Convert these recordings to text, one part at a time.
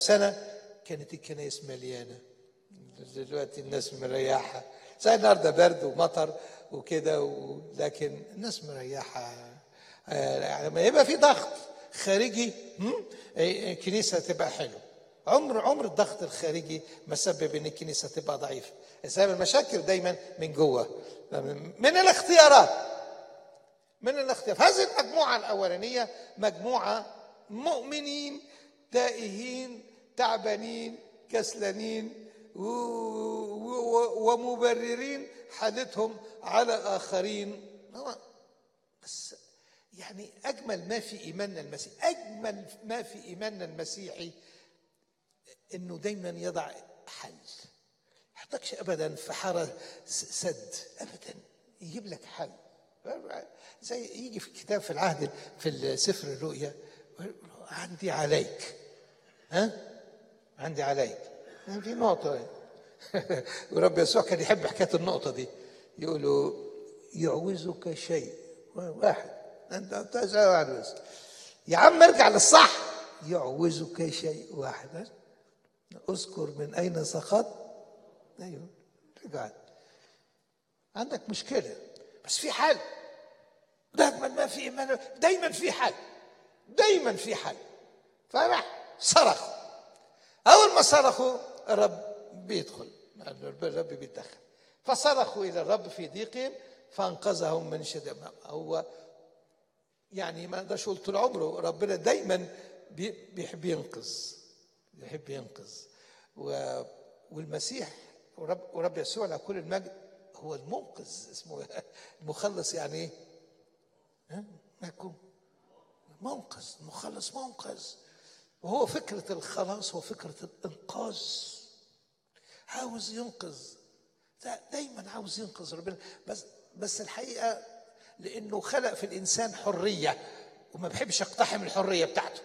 سنة كانت الكنائس مليانة دلوقتي الناس مريحة زي النهارده برد ومطر وكده و... لكن الناس مريحة آه، يعني لما يبقى في ضغط خارجي هم؟ آه، الكنيسة تبقى حلوة عمر عمر الضغط الخارجي ما سبب ان الكنيسة تبقى ضعيفة سبب المشاكل دايما من جوه من الاختيارات من الاختيار هذه المجموعة الأولانية مجموعة مؤمنين تائهين تعبانين كسلانين و- و- ومبررين حالتهم على آخرين هو بس يعني أجمل ما في إيماننا المسيحي أجمل ما في إيماننا المسيحي إنه دايما يضع حل يحطكش ابدا في حاره س- سد ابدا يجيب لك حل زي يجي في الكتاب في العهد في سفر الرؤيا عندي عليك ها عندي عليك يعني في نقطه ورب يسوع كان يحب حكايه النقطه دي يقول له يعوزك شيء واحد انت انت زي واحد بس يا عم ارجع للصح يعوزك شيء واحد ها؟ اذكر من اين سقطت ايوه رجعت عندك مشكله بس في حل دايما ما في إيمان دايما في حل دايما في حل فراح صرخ اول ما صرخوا الرب بيدخل الرب بيتدخل فصرخوا الى الرب في ضيقهم فانقذهم من شدة هو يعني ما اقدرش اقول طول عمره ربنا دايما بي- بيحب ينقذ يحب ينقذ و... والمسيح ورب, ورب يسوع له كل المجد هو المنقذ اسمه المخلص يعني ايه؟ ها؟ معكم منقذ مخلص منقذ وهو فكرة الخلاص هو فكرة الإنقاذ عاوز ينقذ دا- دايما عاوز ينقذ ربنا بس بس الحقيقة لأنه خلق في الإنسان حرية وما بيحبش يقتحم الحرية بتاعته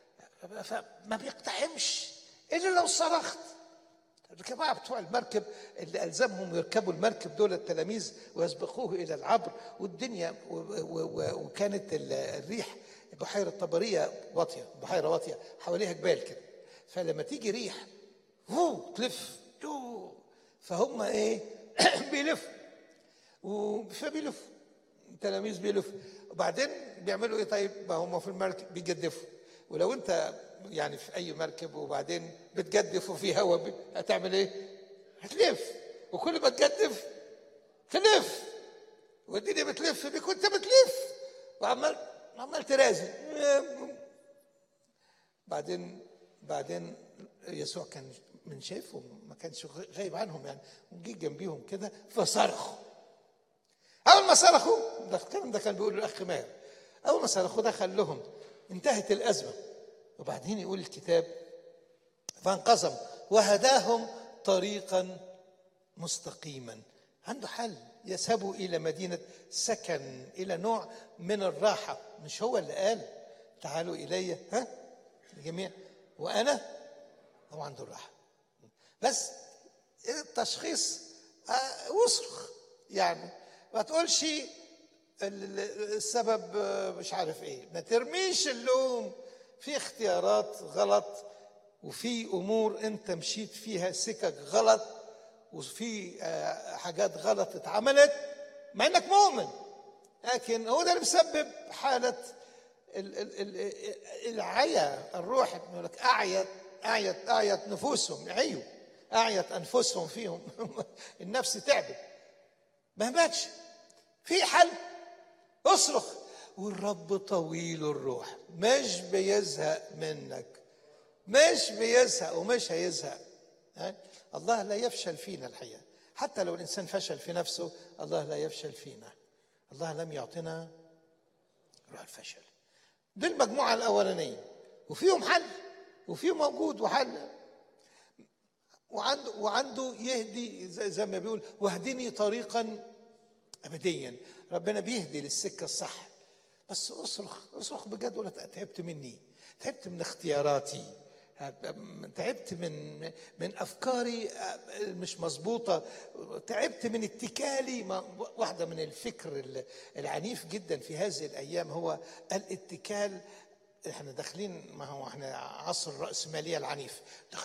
فما بيقتحمش إلا لو صرخت الجماعة بتوع المركب اللي ألزمهم يركبوا المركب دول التلاميذ ويسبقوه إلى العبر والدنيا و- و- و- وكانت ال- الريح بحيرة طبرية واطية بحيرة واطية حواليها جبال كده فلما تيجي ريح هو تلف يو، فهم ايه بيلفوا و- فبيلفوا التلاميذ بيلفوا وبعدين بيعملوا ايه طيب ما هم في المركب بيجدفوا ولو انت يعني في اي مركب وبعدين بتجدف وفي هواء هتعمل ايه؟ هتلف وكل ما تجدف تلف والدنيا بتلف بيك وانت بتلف وعمال عمال ترازي بعدين بعدين يسوع كان من شايفهم ما كانش غايب عنهم يعني وجي جنبيهم كده فصرخوا اول ما صرخوا ده الكلام ده كان بيقول الاخ ماهر اول ما صرخوا دخل لهم انتهت الازمه وبعدين يقول الكتاب فانقسم وهداهم طريقا مستقيما عنده حل يذهبوا الى مدينه سكن الى نوع من الراحه مش هو اللي قال تعالوا الي ها الجميع وانا هو عنده الراحه بس التشخيص آه، واصرخ يعني ما تقولش ال- ال- السبب آه، مش عارف ايه ما ترميش اللوم في اختيارات غلط وفي امور انت مشيت فيها سكك غلط وفي آه، حاجات غلط اتعملت مع انك مؤمن لكن هو ده اللي بيسبب حاله ال- ال- ال- العيا الروح يقول لك اعيت اعيت اعيت نفوسهم عيوا اعيت انفسهم فيهم النفس تعبت ما ماتش في حل اصرخ والرب طويل الروح مش بيزهق منك مش بيزهق ومش هيزهق ها؟ الله لا يفشل فينا الحقيقه حتى لو الانسان فشل في نفسه الله لا يفشل فينا الله لم يعطنا روح الفشل دي المجموعه الاولانيه وفيهم حل وفيهم موجود وحل وعنده وعنده يهدي زي, زي ما بيقول واهدني طريقا ابديا ربنا بيهدي للسكه الصح بس اصرخ اصرخ بجد ولا تعبت مني تعبت من اختياراتي تعبت من من افكاري مش مظبوطه تعبت من اتكالي ما واحده من الفكر العنيف جدا في هذه الايام هو الاتكال احنا داخلين ما هو احنا عصر الرأسمالية العنيف